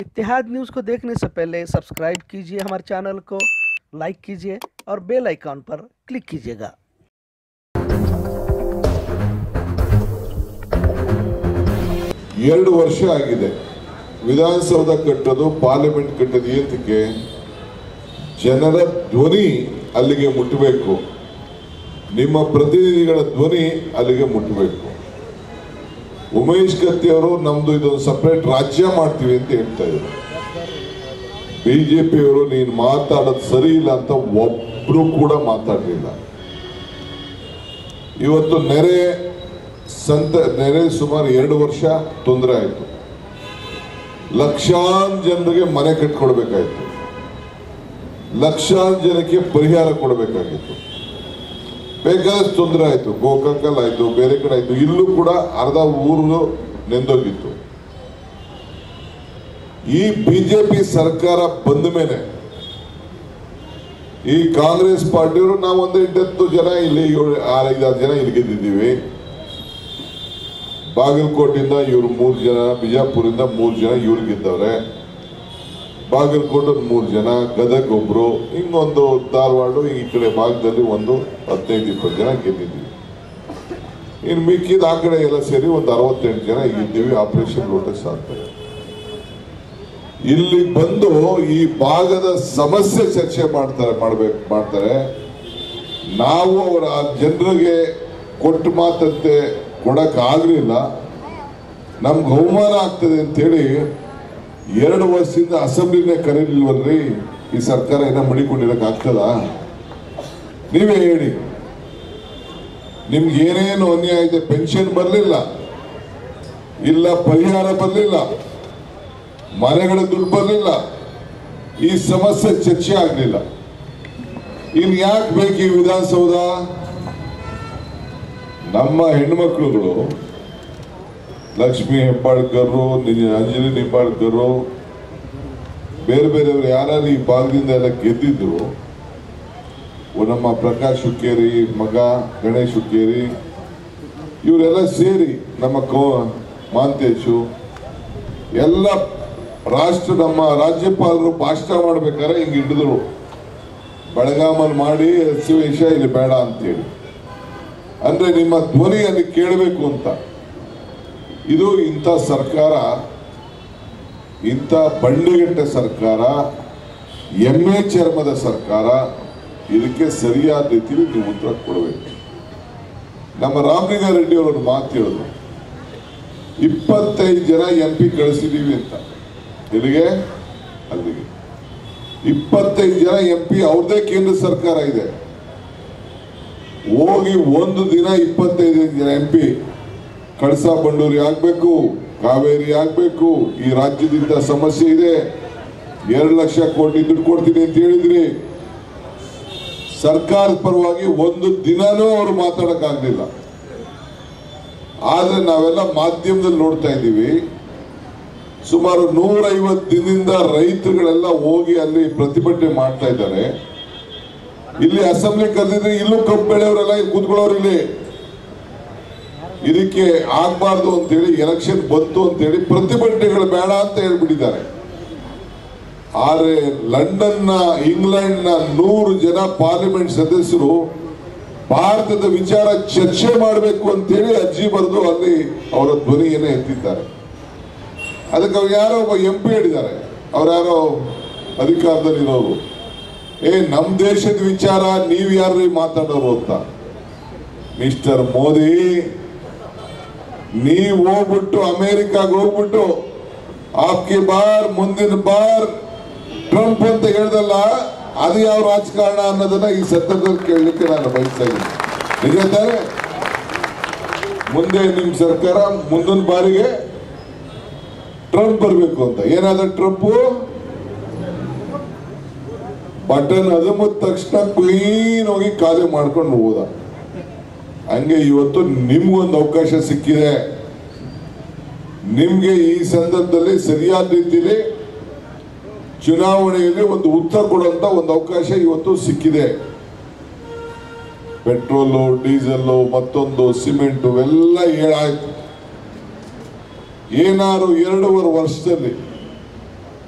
इत्तेहाद news को देखने से पहले सब्सक्राइब कीजिए हमारे चैनल को लाइक कीजिए और बेल आइकॉन पर क्लिक कीजिएगा ಎರಡು ವರ್ಷ ಆಗಿದೆ ವಿಧಾನಸೌಧ ಕಟ್ಟೋದು ಪಾರ್ಲಿಮೆಂಟ್ ಕಟ್ಟೋದು ಏತಕ್ಕೆ ಜನರ ಧ್ವನಿ ಅಲ್ಲಿಗೆ ಮುಟ್ಟಬೇಕು ನಿಮ್ಮ ಪ್ರತಿನಿಧಿಗಳ ಧ್ವನಿ ಅಲ್ಲಿಗೆ ಮುಟ್ಟಬೇಕು ಉಮೇಶ್ ಕತ್ತಿ ಅವರು ನಮ್ದು ಇದೊಂದು ಸಪರೇಟ್ ರಾಜ್ಯ ಮಾಡ್ತೀವಿ ಅಂತ ಹೇಳ್ತಾ ಇದ್ರು ಬಿಜೆಪಿಯವರು ನೀನು ಮಾತಾಡೋದು ಸರಿ ಇಲ್ಲ ಅಂತ ಒಬ್ರು ಕೂಡ ಮಾತಾಡಲಿಲ್ಲ ಇವತ್ತು ನೆರೆ ಸಂತ ನೆರೆ ಸುಮಾರು ಎರಡು ವರ್ಷ ತೊಂದರೆ ಆಯಿತು ಲಕ್ಷಾಂತರ ಜನರಿಗೆ ಮನೆ ಕಟ್ಕೊಡ್ಬೇಕಾಯ್ತು ಲಕ್ಷಾಂತರ ಜನಕ್ಕೆ ಪರಿಹಾರ ಕೊಡಬೇಕಾಗಿತ್ತು ಬೇಕಾದಷ್ಟು ತೊಂದರೆ ಆಯಿತು ಗೋಕಾಕಲ್ ಆಯಿತು ಬೇರೆ ಕಡೆ ಆಯಿತು ಇಲ್ಲೂ ಕೂಡ ಅರ್ಧ ಊರು ನೆಂದೋಗಿತ್ತು ಈ ಬಿಜೆಪಿ ಸರ್ಕಾರ ಬಂದ ಮೇಲೆ ಈ ಕಾಂಗ್ರೆಸ್ ಪಾರ್ಟಿಯವರು ನಾವು ಒಂದು ಎಂಟತ್ತು ಜನ ಇಲ್ಲಿ ಏಳು ಆರೈದಾರು ಜನ ಇಲ್ಲಿ ಗೆದ್ದಿದ್ದೀವಿ ಬಾಗಲಕೋಟಿಂದ ಇವರು ಮೂರು ಜನ ಬಿಜಾಪುರಿಂದ ಮೂರು ಜನ ಇವ್ರು ಗೆದ್ದವ್ರೆ ಬಾಗಲಕೋಟೆ ಒಂದು ಮೂರು ಜನ ಗದಗ ಒಬ್ರು ಹಿಂಗೊಂದು ಧಾರವಾಡ ಈ ಕಡೆ ಭಾಗದಲ್ಲಿ ಒಂದು ಹದಿನೈದು ಇಪ್ಪತ್ತು ಜನ ಗೆದ್ದಿದ್ದೀವಿ ಇನ್ನು ಮಿಕ್ಕಿದ ಆ ಕಡೆ ಎಲ್ಲ ಸೇರಿ ಒಂದು ಅರವತ್ತೆಂಟು ಜನ ಇದ್ದೀವಿ ಆಪರೇಷನ್ ಲೋಟಸ್ ಆಗ್ತದೆ ಇಲ್ಲಿ ಬಂದು ಈ ಭಾಗದ ಸಮಸ್ಯೆ ಚರ್ಚೆ ಮಾಡ್ತಾರೆ ಮಾಡ್ಬೇಕು ಮಾಡ್ತಾರೆ ನಾವು ಅವರ ಜನರಿಗೆ ಕೊಟ್ಟು ಮಾತಂತೆ ಕೊಡಕ್ ಆಗ್ಲಿಲ್ಲ ನಮ್ಗೆ ಅವಮಾನ ಆಗ್ತದೆ ಅಂತೇಳಿ ಎರಡು ವರ್ಷದಿಂದ ಅಸೆಂಬ್ಲಿನೇ ಕರೀಲಿಲ್ವಲ್ರಿ ಈ ಸರ್ಕಾರ ಏನೋ ಮಡಿಕೊಂಡಿರಕ್ ಆಗ್ತದ ನೀವೇ ಹೇಳಿ ನಿಮ್ಗೆ ಏನೇನು ಅನ್ಯಾಯ ಇದೆ ಪೆನ್ಷನ್ ಬರಲಿಲ್ಲ ಇಲ್ಲ ಪರಿಹಾರ ಬರಲಿಲ್ಲ ಮನೆಗಳ ದುಡ್ಡು ಬರಲಿಲ್ಲ ಈ ಸಮಸ್ಯೆ ಚರ್ಚೆ ಆಗಲಿಲ್ಲ ಇನ್ ಯಾಕೆ ಬೇಕು ಈ ವಿಧಾನಸೌಧ ನಮ್ಮ ಹೆಣ್ಮಕ್ಳುಗಳು ಲಕ್ಷ್ಮಿ ಹೆಬ್ಬಾಳ್ಕರು ನಿಜ- ಅಂಜಲಿ ನಿಂಬಾಳ್ಕರು ಬೇರೆ ಬೇರೆಯವರು ಯಾರು ಈ ಭಾಗದಿಂದ ಎಲ್ಲ ಗೆದ್ದಿದ್ರು ಓ ನಮ್ಮ ಪ್ರಕಾಶ್ ಹುಕ್ಕೇರಿ ಮಗ ಗಣೇಶ್ ಹುಕ್ಕೇರಿ ಇವರೆಲ್ಲ ಸೇರಿ ನಮ್ಮ ಕೋ ಮಾಂತೇಶು ಎಲ್ಲ ರಾಷ್ಟ್ರ ನಮ್ಮ ರಾಜ್ಯಪಾಲರು ಭಾಷಣ ಮಾಡ್ಬೇಕಾದ್ರೆ ಹಿಂಗೆ ಹಿಡಿದ್ರು ಬೆಳಗಾಮಲ್ಲಿ ಮಾಡಿ ಸನ್ನಿವೇಶ ಇಲ್ಲಿ ಬೇಡ ಅಂತೇಳಿ ಅಂದ್ರೆ ನಿಮ್ಮ ಧ್ವನಿ ಅಲ್ಲಿ ಕೇಳಬೇಕು ಅಂತ ಇದು ಇಂಥ ಸರ್ಕಾರ ಇಂಥ ಬಂಡೆಗಟ್ಟೆ ಸರ್ಕಾರ ಎಮ್ಮೆ ಚರ್ಮದ ಸರ್ಕಾರ ಇದಕ್ಕೆ ಸರಿಯಾದ ರೀತಿಯಲ್ಲಿ ನೀವು ಉತ್ತರ ಕೊಡಬೇಕು ನಮ್ಮ ರಾಮಲಿಂಗಾರೆಡ್ಡಿ ಅವರು ಮಾತು ಹೇಳಿದ್ರು ಇಪ್ಪತ್ತೈದು ಜನ ಎಂ ಪಿ ಕಳಿಸಿದೀವಿ ಅಂತ ಎಲ್ಲಿಗೆ ಅಲ್ಲಿಗೆ ಇಪ್ಪತ್ತೈದು ಜನ ಎಂ ಪಿ ಅವ್ರದೇ ಕೇಂದ್ರ ಸರ್ಕಾರ ಇದೆ ಹೋಗಿ ಒಂದು ದಿನ ಇಪ್ಪತ್ತೈದು ಜನ ಎಂ ಪಿ ಕಳಸಾ ಬಂಡೂರಿ ಆಗ್ಬೇಕು ಕಾವೇರಿ ಆಗ್ಬೇಕು ಈ ರಾಜ್ಯದಿಂದ ಸಮಸ್ಯೆ ಇದೆ ಎರಡು ಲಕ್ಷ ಕೋಟಿ ದುಡ್ಡು ಕೊಡ್ತೀನಿ ಅಂತ ಹೇಳಿದ್ರಿ ಸರ್ಕಾರದ ಪರವಾಗಿ ಒಂದು ದಿನನೂ ಅವರು ಮಾತಾಡಕ್ಕಾಗ್ಲಿಲ್ಲ ಆದ್ರೆ ನಾವೆಲ್ಲ ಮಾಧ್ಯಮದಲ್ಲಿ ನೋಡ್ತಾ ಇದ್ದೀವಿ ಸುಮಾರು ನೂರೈವತ್ತು ದಿನದಿಂದ ರೈತರುಗಳೆಲ್ಲ ಹೋಗಿ ಅಲ್ಲಿ ಪ್ರತಿಭಟನೆ ಮಾಡ್ತಾ ಇದ್ದಾರೆ ಇಲ್ಲಿ ಅಸೆಂಬ್ಲಿ ಕರೆದಿದ್ರೆ ಇಲ್ಲೂ ಕಬ್ಬು ಬೆಳೆಯವರೆಲ್ಲ ಇಲ್ಲಿ ಕೂತ್ಕೊಳ್ಳೋರು ಇಲ್ಲಿ ಇದಕ್ಕೆ ಆಗ್ಬಾರ್ದು ಅಂತೇಳಿ ಎಲೆಕ್ಷನ್ ಬಂತು ಅಂತೇಳಿ ಪ್ರತಿಭಟನೆಗಳು ಬೇಡ ಅಂತ ಹೇಳ್ಬಿಟ್ಟಿದ್ದಾರೆ ಆದ್ರೆ ಲಂಡನ್ನ ಇಂಗ್ಲೆಂಡ್ನ ನೂರು ಜನ ಪಾರ್ಲಿಮೆಂಟ್ ಸದಸ್ಯರು ಭಾರತದ ವಿಚಾರ ಚರ್ಚೆ ಮಾಡಬೇಕು ಅಂತೇಳಿ ಅರ್ಜಿ ಬರೆದು ಅಲ್ಲಿ ಅವರ ಧ್ವನಿಯನ್ನ ಎತ್ತಿದ್ದಾರೆ ಅದಕ್ಕೆ ಅವ್ರು ಯಾರೋ ಒಬ್ಬ ಎಂ ಪಿ ಹೇಳಿದ್ದಾರೆ ಅವ್ರು ಯಾರೋ ಅಧಿಕಾರದಲ್ಲಿರೋರು ಏ ನಮ್ ದೇಶದ ವಿಚಾರ ನೀವ್ ಯಾರ್ರಿ ಮಾತಾಡೋರು ಅಂತ ಮಿಸ್ಟರ್ ಮೋದಿ ನೀವ್ ಹೋಗ್ಬಿಟ್ಟು ಅಮೆರಿಕಾಗ ಹೋಗ್ಬಿಟ್ಟು ಆಪ್ಗೆ ಬಾರ್ ಮುಂದಿನ ಬಾರ್ ಟ್ರಂಪ್ ಅಂತ ಹೇಳ್ದಲ್ಲ ಅದು ಯಾವ ರಾಜಕಾರಣ ಅನ್ನೋದನ್ನ ಈ ಸಂದರ್ಭದಲ್ಲಿ ಕೇಳಲಿಕ್ಕೆ ನಾನು ಬಯಸ್ತಾ ಇದ್ದೀನಿ ನಿಜ ತಾನೆ ಮುಂದೆ ನಿಮ್ ಸರ್ಕಾರ ಮುಂದಿನ ಬಾರಿಗೆ ಟ್ರಂಪ್ ಬರಬೇಕು ಅಂತ ಏನಾದ ಟ್ರಂಪ್ ಬಟನ್ ಅದುಮದ ತಕ್ಷಣ ಕ್ಲೀನ್ ಹೋಗಿ ಖಾಲಿ ಮಾಡ್ಕೊಂಡು ಹೋದ ಹಂಗೆ ಇವತ್ತು ನಿಮ್ಗೊಂದು ಅವಕಾಶ ಸಿಕ್ಕಿದೆ ನಿಮ್ಗೆ ಈ ಸಂದರ್ಭದಲ್ಲಿ ಸರಿಯಾದ ರೀತಿಯಲ್ಲಿ ಚುನಾವಣೆಯಲ್ಲಿ ಒಂದು ಉತ್ತರ ಕೊಡುವಂತ ಒಂದು ಅವಕಾಶ ಇವತ್ತು ಸಿಕ್ಕಿದೆ ಪೆಟ್ರೋಲು ಡೀಸೆಲ್ ಮತ್ತೊಂದು ಸಿಮೆಂಟ್ ಎಲ್ಲ ಏಳಾಯ್ತು ಏನಾರು ಎರಡೂವರೆ ವರ್ಷದಲ್ಲಿ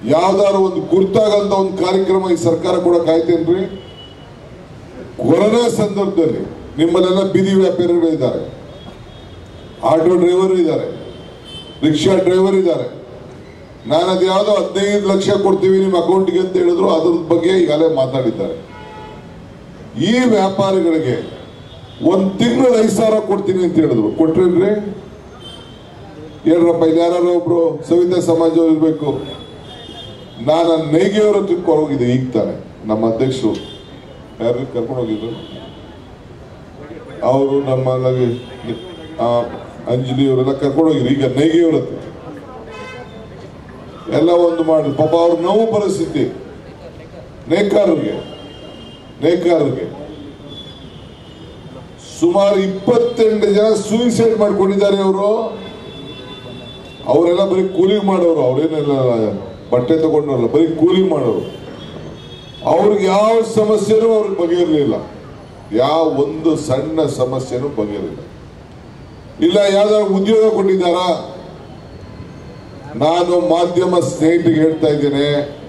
ಯಾವ್ದಾದ್ರು ಒಂದು ಗುರ್ತಾಗಂತ ಒಂದು ಕಾರ್ಯಕ್ರಮ ಈ ಸರ್ಕಾರ ಕೂಡ ಕಾಯ್ತೇನ್ರಿ ಕೊರೋನಾ ಸಂದರ್ಭದಲ್ಲಿ ನಿಮ್ಮಲ್ಲೆಲ್ಲ ಬೀದಿ ವ್ಯಾಪಾರಿಗಳು ಇದ್ದಾರೆ ಆಟೋ ಡ್ರೈವರ್ ಇದ್ದಾರೆ ರಿಕ್ಷಾ ಡ್ರೈವರ್ ಇದ್ದಾರೆ ನಾನು ಅದು ಯಾವುದೋ ಹದಿನೈದು ಲಕ್ಷ ಕೊಡ್ತೀವಿ ನಿಮ್ಮ ಅಕೌಂಟ್ಗೆ ಅಂತ ಹೇಳಿದ್ರು ಅದ್ರ ಬಗ್ಗೆ ಈಗಾಗಲೇ ಮಾತಾಡಿದ್ದಾರೆ ಈ ವ್ಯಾಪಾರಿಗಳಿಗೆ ಒಂದು ತಿಂಗಳು ಐದು ಸಾವಿರ ಕೊಡ್ತೀನಿ ಅಂತ ಹೇಳಿದ್ರು ಕೊಟ್ರೇನ್ರಿ ಹೇಳ್ರಪ್ಪ ಇಲ್ಲಿ ಯಾರು ಒಬ್ರು ಸವಿತಾ ಸಮಾಜ ಇರಬೇಕು ನಾನು ನೇಗಿಯವರ ಹತ್ರಕ್ಕೆ ಹೋಗಿದ್ದೆ ಈಗ ತಾನೆ ನಮ್ಮ ಅಧ್ಯಕ್ಷರು ಯಾರು ಕರ್ಕೊಂಡು ಹೋಗಿದ್ರು ಅವರು ನಮ್ಮ ಲಗಿ- ಆ, ಅಂಜಲಿ ಅವರೆಲ್ಲ ಕರ್ಕೊಂಡು ಹೋಗಿದ್ರು ಈಗ ನೇಗಿಯವರ ಹತ್ರ ಎಲ್ಲ ಒಂದು ಮಾಡಿ ಪಾಪ ಅವ್ರ ನೋವು ಪರಿಸ್ಥಿತಿ ನೇಕಾರರಿಗೆ ನೇಕಾರರಿಗೆ ಸುಮಾರು ಇಪ್ಪತ್ತೆಂಟು ಜನ ಸೂಯಿಸೈಡ್ ಮಾಡ್ಕೊಂಡಿದ್ದಾರೆ ಅವರು ಅವರೆಲ್ಲ ಬರೀ ಕೂಲಿ ಮಾಡೋರು ಅವ್ರೇನೆಲ್ಲ ಬಟ್ಟೆ ತಗೊಂಡವ್ರಲ್ಲ ಬರೀ ಕೂಲಿ ಮಾಡೋರು ಅವ್ರಿಗೆ ಯಾವ ಸಮಸ್ಯೆನೂ ಅವ್ರಿಗೆ ಬಗೆಯಿರಲಿಲ್ಲ ಯಾವ ಒಂದು ಸಣ್ಣ ಸಮಸ್ಯೆನೂ ಬಗೆಯಿರಲಿಲ್ಲ ಇಲ್ಲ ಯಾವ್ದಾದ್ರು ಉದ್ಯೋಗ ಕೊಟ್ಟಿದ್ದಾರಾ ನಾನು ಮಾಧ್ಯಮ ಸ್ನೇಹಿತರಿಗೆ ಹೇಳ್ತಾ ಇದ್ದೇನೆ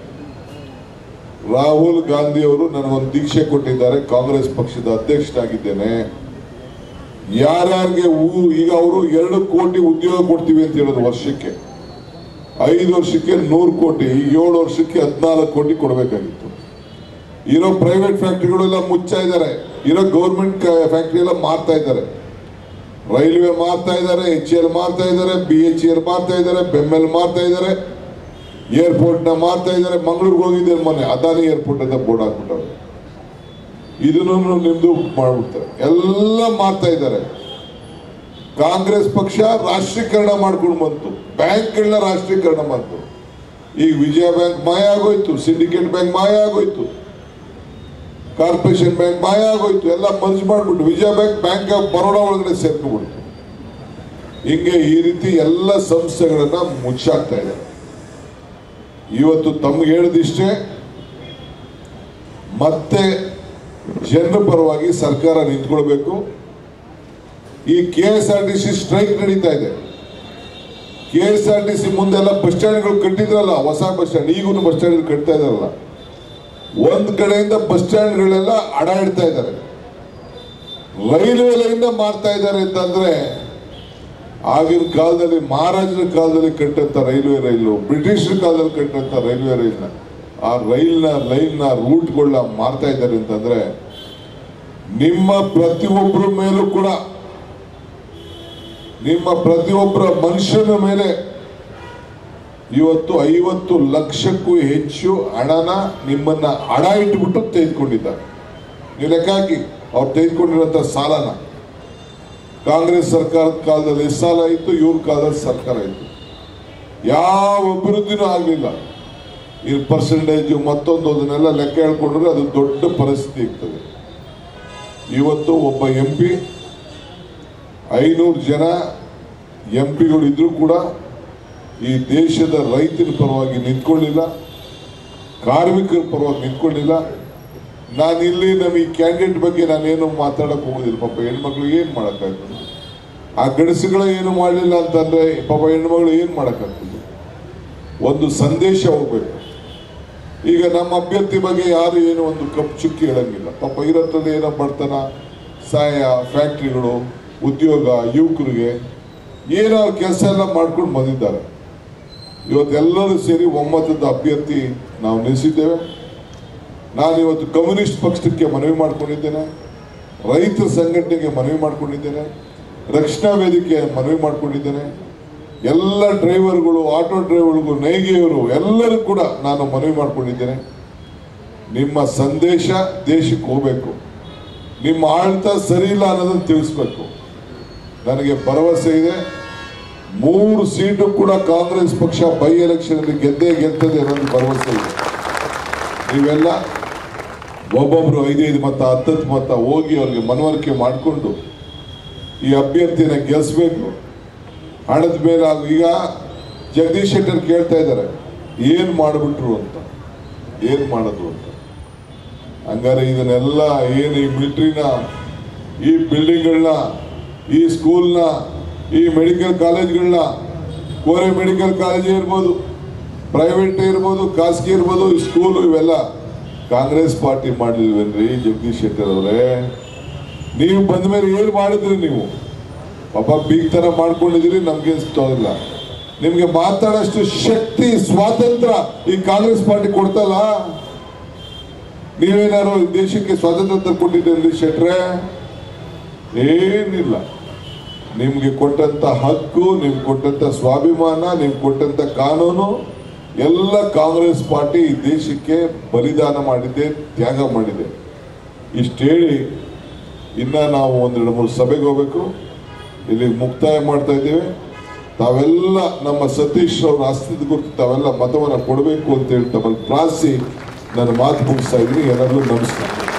ರಾಹುಲ್ ಗಾಂಧಿ ಅವರು ನನಗೊಂದು ದೀಕ್ಷೆ ಕೊಟ್ಟಿದ್ದಾರೆ ಕಾಂಗ್ರೆಸ್ ಪಕ್ಷದ ಅಧ್ಯಕ್ಷನಾಗಿದ್ದೇನೆ ಯಾರ್ಯಾರಿಗೆ ಊ- ಈಗ ಅವರು ಎರಡು ಕೋಟಿ ಉದ್ಯೋಗ ಕೊಡ್ತೀವಿ ಅಂತ ಹೇಳಿದ್ರು ವರ್ಷಕ್ಕೆ ಐದು ವರ್ಷಕ್ಕೆ ನೂರು ಕೋಟಿ ಈಗ ಏಳು ವರ್ಷಕ್ಕೆ ಹದಿನಾಲ್ಕು ಕೋಟಿ ಕೊಡಬೇಕಾಗಿತ್ತು ಇರೋ ಪ್ರೈವೇಟ್ ಫ್ಯಾಕ್ಟ್ರಿಗಳೆಲ್ಲ ಮುಚ್ಚಾ ಇದ್ದಾರೆ ಇರೋ ಗೌರ್ಮೆಂಟ್ ಫ್ಯಾಕ್ಟ್ರಿ ಎಲ್ಲ ಮಾರ್ತಾ ಇದ್ದಾರೆ ರೈಲ್ವೆ ಮಾರ್ತಾ ಇದ್ದಾರೆ ಎಚ್ ಎಲ್ ಮಾರ್ತಾ ಇದ್ದಾರೆ ಬಿ ಎಚ್ ಎಲ್ ಮಾರ್ತಾ ಇದ್ದಾರೆ ಬೆಮ್ಮೆಲ್ ಮಾರ್ತಾ ಇದ್ದಾರೆ ಏರ್ಪೋರ್ಟ್ ನ ಮಾರ್ತಾ ಇದ್ದಾರೆ ಮಂಗಳೂರಿಗೆ ಹೋಗಿದ್ದೆ ಮೊನ್ನೆ ಅದಾನಿ ಏರ್ಪೋರ್ಟ್ ಅಂತ ಬೋರ್ಡ್ ಹಾಕ್ಬಿಟ್ಟವ್ರು ಇದನ್ನು ನಿಮ್ದು ಮಾಡ್ಬಿಡ್ತಾರೆ ಎಲ್ಲ ಮಾರ್ತಾ ಇದ್ದಾರೆ ಕಾಂಗ್ರೆಸ್ ಪಕ್ಷ ರಾಷ್ಟ್ರೀಕರಣ ಮಾಡ್ಕೊಂಡು ಬಂತು ಬ್ಯಾಂಕ್ಗಳನ್ನ ರಾಷ್ಟ್ರೀಕರಣ ಮಾಡ್ತು ಈಗ ವಿಜಯ ಬ್ಯಾಂಕ್ ಮಾಯ ಆಗೋಯ್ತು ಸಿಂಡಿಕೇಟ್ ಬ್ಯಾಂಕ್ ಮಾಯ ಆಗೋಯ್ತು ಕಾರ್ಪೊರೇಷನ್ ಬ್ಯಾಂಕ್ ಮಾಯ ಆಗೋಯ್ತು ಎಲ್ಲ ಮರ್ಜ್ ಮಾಡ್ಬಿಟ್ಟು Vijaya bank bank of Baroda ಒಳಗಡೆ ಸೇರ್ಕೊಂಡ್ಬಿಡ್ತು ಹಿಂಗೆ ಈ ರೀತಿ ಎಲ್ಲ ಸಂಸ್ಥೆಗಳನ್ನ ಮುಚ್ಚಾಕ್ತಾ ಇದ್ದಾರೆ ಇವತ್ತು ತಮ್ಗೆ ಹೇಳಿದಿಷ್ಟೇ ಮತ್ತೆ ಜನರ ಪರವಾಗಿ ಸರ್ಕಾರ ನಿಂತ್ಕೊಳ್ಬೇಕು ಈ K S R T C strike ನಡೀತಾ ಇದೆ K S R T C ಮುಂದೆಲ್ಲ ಬಸ್ ಸ್ಟ್ಯಾಂಡ್ಗಳು ಕಟ್ಟಿದ್ರಲ್ಲ ಹೊಸ ಬಸ್ ಸ್ಟ್ಯಾಂಡ್ ಈಗೂ ಬಸ್ ಸ್ಟ್ಯಾಂಡ್ ಕಟ್ತಾ ಇದಾರಲ್ಲ ಒಂದ್ ಕಡೆಯಿಂದ ಬಸ್ ಸ್ಟ್ಯಾಂಡ್ಗಳೆಲ್ಲ ಅಡ ಇಡ್ತಾ ಇದ್ದಾರೆ ರೈಲ್ವೆ ಲೈನ್ ಮಾಡ್ತಾ ಇದ್ದಾರೆ ಅಂತಂದ್ರೆ ಆಗಿನ ಕಾಲದಲ್ಲಿ ಮಹಾರಾಜರ ಕಾಲದಲ್ಲಿ ಕಟ್ಟಂತ ರೈಲ್ವೆ ರೈಲು ಬ್ರಿಟಿಷರ ಕಾಲದಲ್ಲಿ ಕಟ್ಟಂತ ರೈಲ್ವೆ ರೈಲ್ನ ಆ ರೈಲ್ನ ಲೈನ್ನ ರೂಟ್ಗಳನ್ನ ಮಾರ್ತಾ ಇದ್ದಾರೆ ಅಂತಂದ್ರೆ ನಿಮ್ಮ ಪ್ರತಿಯೊಬ್ಬರ ಮೇಲೂ ಕೂಡ ನಿಮ್ಮ ಪ್ರತಿಯೊಬ್ಬರ ಮನುಷ್ಯನ ಮೇಲೆ ಇವತ್ತು ಐವತ್ತು ಲಕ್ಷಕ್ಕೂ ಹೆಚ್ಚು ಹಣನ ನಿಮ್ಮನ್ನ ಅಡ ಇಟ್ಬಿಟ್ಟು ತೆಗೆದುಕೊಂಡಿದ್ದಾರೆ ನೀವು ಲೆಕ್ಕ ಹಾಕಿ ಅವ್ರು ತೆಗೆದುಕೊಂಡಿರುವಂತ ಸಾಲನ ಕಾಂಗ್ರೆಸ್ ಸರ್ಕಾರದ ಕಾಲದಲ್ಲಿ ಎಷ್ಟು ಸಾಲ ಇತ್ತು ಇವ್ರ ಕಾಲದಲ್ಲಿ ಸರ್ಕಾರ ಇತ್ತು ಯಾವ ಅಭಿವೃದ್ಧಿನೂ ಆಗಲಿಲ್ಲ ಈ ಪರ್ಸೆಂಟೇಜ್ ಮತ್ತೊಂದು ಅದನ್ನೆಲ್ಲ ಲೆಕ್ಕ ಹೇಳ್ಕೊಂಡ್ರೆ ಅದು ದೊಡ್ಡ ಪರಿಸ್ಥಿತಿ ಇರ್ತದೆ ಇವತ್ತು ಒಬ್ಬ ಎಂ ಪಿ ಐನೂರು ಜನ ಎಂ ಪಿಗಳು ಇದ್ರೂ ಕೂಡ ಈ ದೇಶದ ರೈತರ ಪರವಾಗಿ ನಿಂತ್ಕೊಳ್ಳಿಲ್ಲ ಕಾರ್ಮಿಕರ ಪರವಾಗಿ ನಿಂತ್ಕೊಳ್ಳಿಲ್ಲ ನಾನು ಇಲ್ಲಿ ನಮ್ಮ ಈ ಕ್ಯಾಂಡಿಡೇಟ್ ಬಗ್ಗೆ ನಾನೇನು ಮಾತಾಡಕ್ ಹೋಗೋದಿಲ್ಲ ಪಾಪ ಹೆಣ್ಮಕ್ಳು ಏನ್ ಮಾಡಕ್ಕಾಗ್ತದೆ ಆ ಗಡಸುಗಳು ಏನು ಮಾಡಲಿಲ್ಲ ಅಂತಂದ್ರೆ ಪಾಪ ಹೆಣ್ಮಗಳು ಏನ್ ಮಾಡಕ್ಕಾಗ್ತದೆ ಒಂದು ಸಂದೇಶ ಹೋಗ್ಬೇಕು ಈಗ ನಮ್ಮ ಅಭ್ಯರ್ಥಿ ಬಗ್ಗೆ ಯಾರು ಏನು ಒಂದು ಕಪ್ ಚುಕ್ಕಿ ಹೇಳಂಗಿಲ್ಲ ಪಾಪ ಇರತ್ತಲ್ಲಿ ಏನೋ ಬಡತನ ಸಹಾಯ ಫ್ಯಾಕ್ಟ್ರಿಗಳು ಉದ್ಯೋಗ ಯುವಕರಿಗೆ ಏನೋ ಕೆಲಸ ಎಲ್ಲ ಮಾಡ್ಕೊಂಡು ಬಂದಿದ್ದಾರೆ ಇವತ್ತೆಲ್ಲರೂ ಸೇರಿ ಒಮ್ಮತದ ಅಭ್ಯರ್ಥಿ ನಾವು ನಿಲ್ಲಿಸಿದ್ದೇವೆ ನಾನು ಇವತ್ತು ಕಮ್ಯುನಿಸ್ಟ್ ಪಕ್ಷಕ್ಕೆ ಮನವಿ ಮಾಡಿಕೊಂಡಿದ್ದೇನೆ ರೈತರ ಸಂಘಟನೆಗೆ ಮನವಿ ಮಾಡಿಕೊಂಡಿದ್ದೇನೆ ರಕ್ಷಣಾ ವೇದಿಕೆ ಮನವಿ ಮಾಡಿಕೊಂಡಿದ್ದೇನೆ ಎಲ್ಲ ಡ್ರೈವರ್ಗಳು ಆಟೋ ಡ್ರೈವರ್ಗಳು ನೇಯ್ಗೆಯವರು ಎಲ್ಲರೂ ಕೂಡ ನಾನು ಮನವಿ ಮಾಡಿಕೊಂಡಿದ್ದೇನೆ ನಿಮ್ಮ ಸಂದೇಶ ದೇಶಕ್ಕೆ ಹೋಗಬೇಕು ನಿಮ್ಮ ಆಡಳಿತ ಸರಿ ಇಲ್ಲ ಅನ್ನೋದನ್ನು ತಿಳಿಸ್ಬೇಕು ನನಗೆ ಭರವಸೆ ಇದೆ ಮೂರು ಸೀಟು ಕೂಡ ಕಾಂಗ್ರೆಸ್ ಪಕ್ಷ ಬೈ ಎಲೆಕ್ಷನ್ ಅಲ್ಲಿ ಗೆದ್ದೇ ಗೆಲ್ತದೆ ಅನ್ನೋದು ಭರವಸೆ ಇದೆ ನೀವೆಲ್ಲ ಒಬ್ಬೊಬ್ರು ಐದೈದು ಮತ ಹತ್ತತ್ತು ಮತ ಹೋಗಿ ಅವ್ರಿಗೆ ಮನವರಿಕೆ ಮಾಡಿಕೊಂಡು ಈ ಅಭ್ಯರ್ಥಿನ ಗೆಲ್ಲಿಸ್ಬೇಕು ಹಣದ ಮೇಲೆ ಆಗ- ಈಗ ಜಗದೀಶ್ ಶೆಟ್ಟರ್ ಕೇಳ್ತಾ ಇದ್ದಾರೆ ಏನ್ ಮಾಡಿಬಿಟ್ರು ಅಂತ ಏನ್ ಮಾಡೋದು ಅಂತ ಹಂಗಾರೆ ಇದನ್ನೆಲ್ಲ ಏನು ಈ ಮಿಲಿಟ್ರಿನ ಈ ಬಿಲ್ಡಿಂಗ್ಗಳನ್ನ ಈ ಸ್ಕೂಲ್ನ ಈ ಮೆಡಿಕಲ್ ಕಾಲೇಜ್ಗಳನ್ನ ಕೋರೆ ಮೆಡಿಕಲ್ ಕಾಲೇಜ್ ಇರ್ಬೋದು ಪ್ರೈವೇಟ್ ಇರ್ಬೋದು ಖಾಸಗಿ ಇರ್ಬೋದು ಸ್ಕೂಲು ಇವೆಲ್ಲ ಕಾಂಗ್ರೆಸ್ ಪಾರ್ಟಿ ಮಾಡಲಿಲ್ವೇನ್ರಿ ಜಗದೀಶ್ ಶೆಟ್ಟರ್ ಅವರೇ ನೀವು ಬಂದ ಮೇಲೆ ಏನು ಮಾಡಿದ್ರಿ ನೀವು ಪಾಪ ಬೀಗ್ತನ ಮಾಡ್ಕೊಂಡಿದ್ದೀರಿ ನಮ್ಗೆ ಇಲ್ಲ ನಿಮ್ಗೆ ಮಾತಾಡೋಷ್ಟು ಶಕ್ತಿ ಸ್ವಾತಂತ್ರ್ಯ ಈ ಕಾಂಗ್ರೆಸ್ ಪಾರ್ಟಿ ಕೊಡ್ತಲ್ಲ ನೀವೇನಾರು ಈ ದೇಶಕ್ಕೆ ಸ್ವಾತಂತ್ರ್ಯ ತಂದ್ಕೊಟ್ಟಿದ್ದೀರಿ ಶೆಟ್ರೆ ಏನಿಲ್ಲ ನಿಮ್ಗೆ ಕೊಟ್ಟಂತ ಹಕ್ಕು ನಿಮ್ಗೆ ಕೊಟ್ಟಂತ ಸ್ವಾಭಿಮಾನ ನಿಮ್ಗೆ ಕೊಟ್ಟಂತ ಕಾನೂನು ಎಲ್ಲ ಕಾಂಗ್ರೆಸ್ ಪಾರ್ಟಿ ಈ ದೇಶಕ್ಕೆ ಬಲಿದಾನ ಮಾಡಿದೆ ತ್ಯಾಗ ಮಾಡಿದೆ ಇಷ್ಟು ಹೇಳಿ ಇನ್ನ ನಾವು ಒಂದೆರಡು ಮೂರು ಸಭೆಗೆ ಹೋಗ್ಬೇಕು ಇಲ್ಲಿ ಮುಕ್ತಾಯ ಮಾಡ್ತಾ ಇದ್ದೇವೆ ತಾವೆಲ್ಲ ನಮ್ಮ ಸತೀಶ್ ಅವ್ರ ಅಸ್ತಿತ್ವ ಕುರಿತು ತಾವೆಲ್ಲ ಮತವನ್ನು ಕೊಡಬೇಕು ಅಂತ ಹೇಳಿ ತಮ್ಮಲ್ಲಿ ಪ್ರಾರ್ಥಿಸಿ ನನ್ನ ಮಾತು ಮುಗಿಸ್ತಾ ಇದ್ದೀನಿ ಎಲ್ಲರಿಗೂ ನಮಸ್ಕಾರ